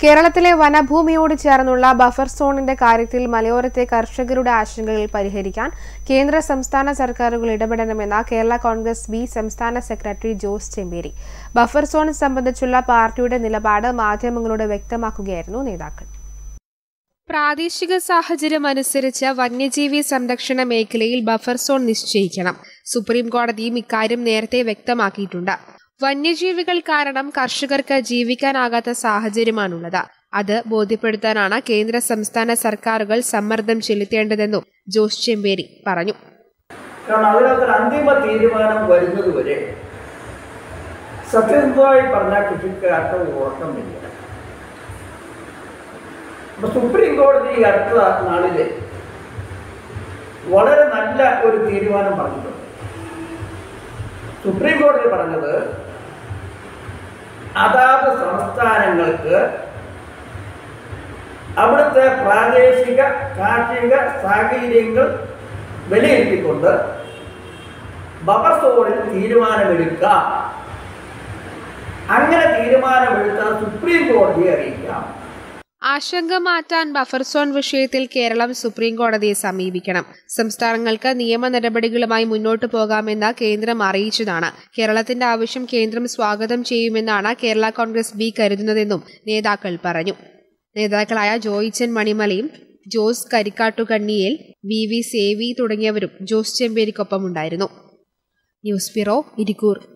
കേരളത്തിലെ വനഭൂമിയോട് ചേർന്നുള്ള ബഫർ സോണിന്റെ കാര്യത്തിൽ മലയോരത്തെ കർഷകരുടെ ആശങ്കകൾ പരിഹരിക്കാൻ കേന്ദ്ര സംസ്ഥാന സർക്കാരുകൾ ഇടപെടണമെന്ന കേരള കോൺഗ്രസ് ബി സംസ്ഥാന secretary Jose Chemperi buffer zone സംബന്ധിച്ചുള്ള പാർട്ടിയുടെ നിലപാട് മാധ്യമങ്ങളോട് വ്യക്തമാക്കുകയായിരുന്നു നേതാക്കൾ പ്രാദേശിക സാഹചര്യം അനുസരിച്ച് വന്യജീവി സംരക്ഷണ മേഖലയിൽ ബഫർ സോൺ നിശ്ചയിക്കണം സുപ്രീം കോടതിയും ഇക്കാര്യം നേരത്തെ വ്യക്തമാക്കിയിട്ടുണ്ട് വന്യജീവികൾ കാരണം കർഷകർക്ക് ജീവിക്കാനാകാത്ത സാഹചര്യമാണുള്ളത് അത് ബോധ്യപ്പെടുത്താനാണ് കേന്ദ്ര സംസ്ഥാന സർക്കാരുകൾ സമ്മർദ്ദം ചെലുത്തേണ്ടതെന്നും ജോസ് ചെമ്പേരി പറഞ്ഞു കാരണം അതിനകത്തൊരു അന്തിമ തീരുമാനം വരുന്നത് വരെ സത്യസന്ധമായി പറഞ്ഞ കൃഷിക്കാർക്ക് ഉറക്കമില്ല അപ്പൊ സുപ്രീം കോടതി ഈ അടുത്ത നാളില് വളരെ നല്ല ഒരു തീരുമാനം പറഞ്ഞിട്ടുണ്ട് സുപ്രീം കോടതി പറഞ്ഞത് അതാത് സംസ്ഥാനങ്ങൾക്ക് അവിടുത്തെ പ്രാദേശിക കാർഷിക സാഹചര്യങ്ങൾ വിലയിരുത്തിക്കൊണ്ട് ബഫർ സോണിൽ തീരുമാനമെടുക്കാം അങ്ങനെ തീരുമാനമെടുത്താൽ സുപ്രീം കോടതിയെ അറിയിക്കാം ആശങ്ക മാറ്റാൻ ബഫർ സോൺ വിഷയത്തിൽ കേരളം സുപ്രീം കോടതിയെ സമീപിക്കണം സംസ്ഥാനങ്ങൾക്ക് നിയമ നടപടികളുമായി മുന്നോട്ടു പോകാമെന്ന് കേന്ദ്രം അറിയിച്ചതാണ് കേരളത്തിന്റെ ആവശ്യം കേന്ദ്രം സ്വാഗതം ചെയ്യുമെന്നാണ് കേരള കോൺഗ്രസ് ബി കരുതുന്നതെന്നും നേതാക്കൾ പറഞ്ഞു നേതാക്കളായ ജോയിച്ചൻ മണിമലയും ജോസ് കരിക്കാട്ടുകണ്ണിയേൽ വി വി സേവി തുടങ്ങിയവരും ജോസ് ചെമ്പേരിക്കൊപ്പമുണ്ടായിരുന്നു ന്യൂസ് ബ്യൂറോ ഇരിക്കൂർ